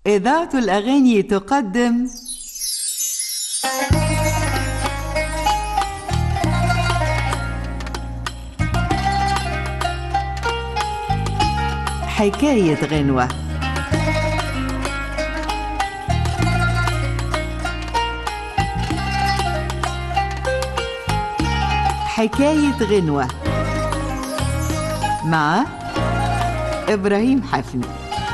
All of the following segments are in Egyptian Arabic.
إذاعة الأغاني تقدم حكاية غنوة حكاية غنوة مع إبراهيم حفني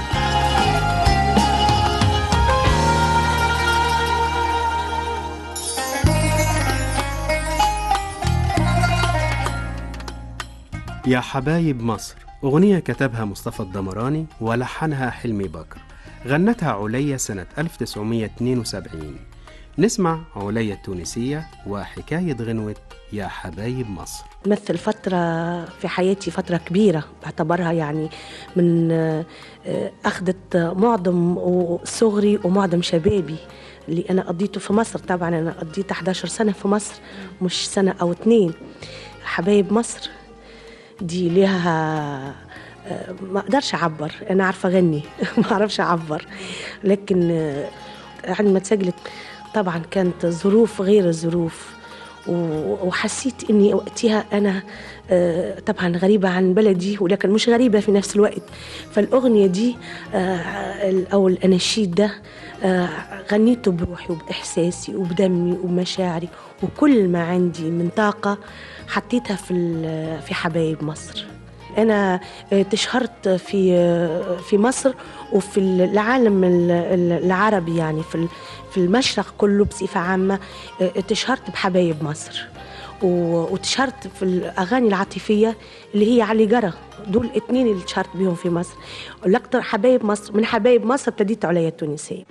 يا حبايب مصر أغنية كتبها مصطفى الدمراني ولحنها حلمي بكر غنتها عليا سنة 1972 نسمع عليا التونسية وحكاية غنوة يا حبايب مصر مثل فترة في حياتي فترة كبيرة بعتبرها يعني من آه، آه، أخذت معظم صغري ومعظم شبابي اللي أنا قضيته في مصر طبعا أنا قضيت 11 سنة في مصر مش سنة أو اتنين حبايب مصر دي ليها آه، ما اقدرش اعبر انا عارفه اغني ما اعرفش اعبر لكن آه، عندما تسجلت طبعا كانت ظروف غير الظروف و- وحسيت اني وقتها انا آه، طبعا غريبه عن بلدي ولكن مش غريبه في نفس الوقت فالاغنيه دي آه، او الاناشيد ده آه، غنيته بروحي وباحساسي وبدمي وبمشاعري وكل ما عندي من طاقه حطيتها في ال- في حبايب مصر انا آه، تشهرت في آه، في مصر وفي العالم ال- ال- العربي يعني في ال- في المشرق كله بصفه عامه آه، تشهرت بحبايب مصر و- وتشهرت في الاغاني العاطفيه اللي هي علي جرى دول اتنين اللي تشهرت بيهم في مصر والاكثر حبايب مصر من حبايب مصر ابتديت عليا التونسيه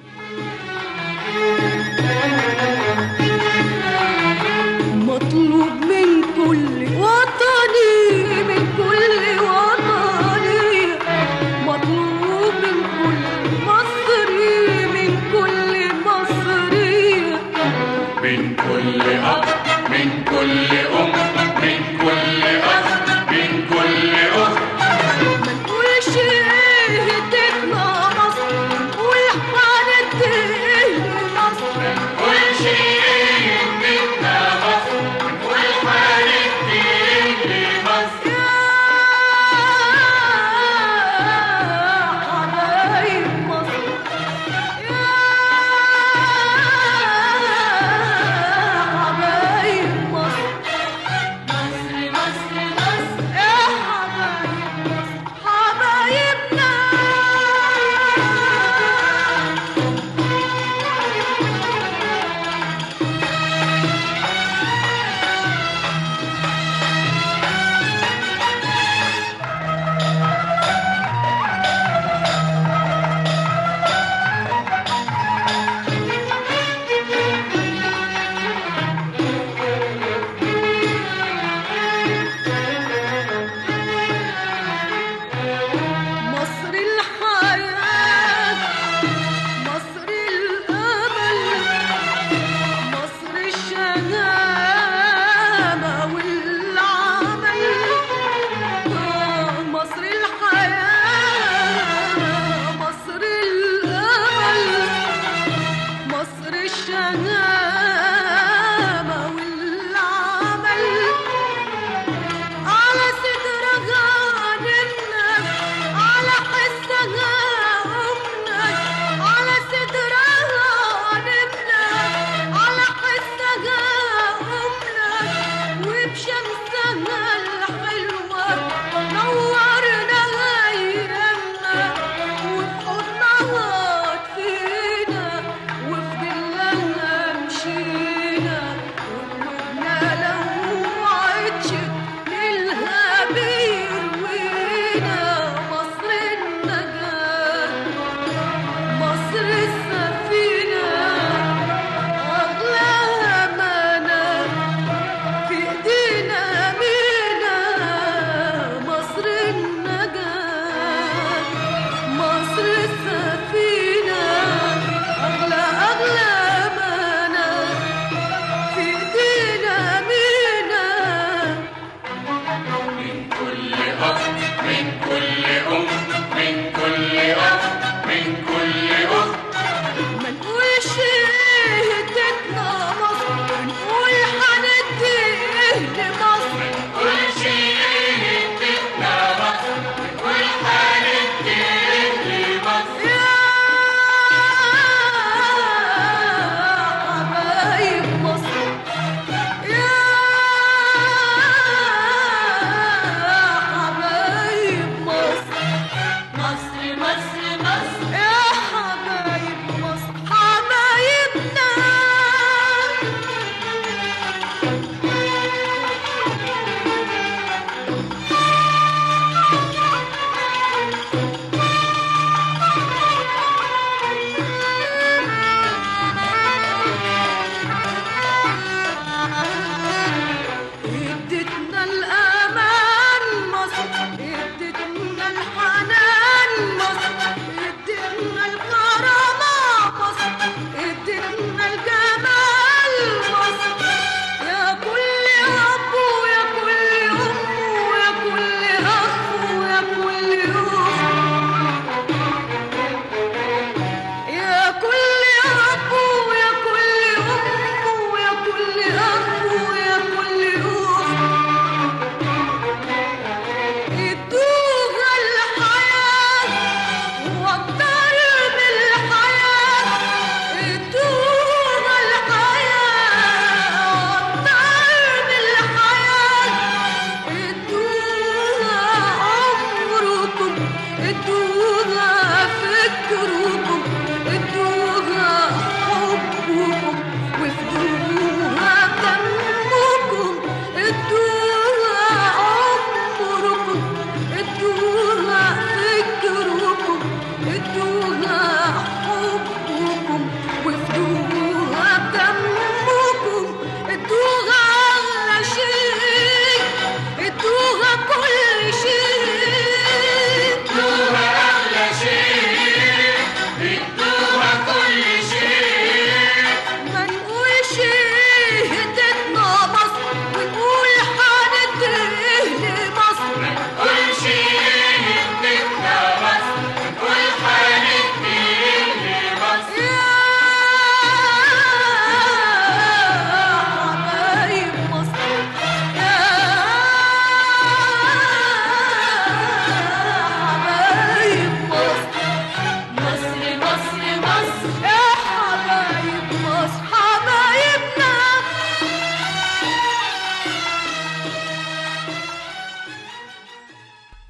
مطلوب من كل وطني من كل وطني مطلوب من كل مصري من كل مصري من كل أب من كل أم من كل أخ من كل أخت ما نقولش ايه تطلع مصر والحالة ايه مصر كل شيء يمدنا مصر والحالة تهدي مصر يا حبايب مصر يا حبايب مصر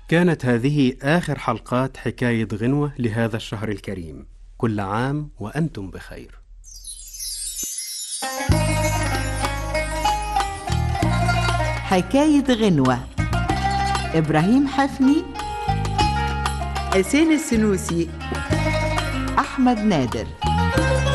كانت هذه آخر حلقات حكاية غنوة لهذا الشهر الكريم كل عام وأنتم بخير حكاية غنوة إبراهيم حفني حسين السنوسي أحمد نادر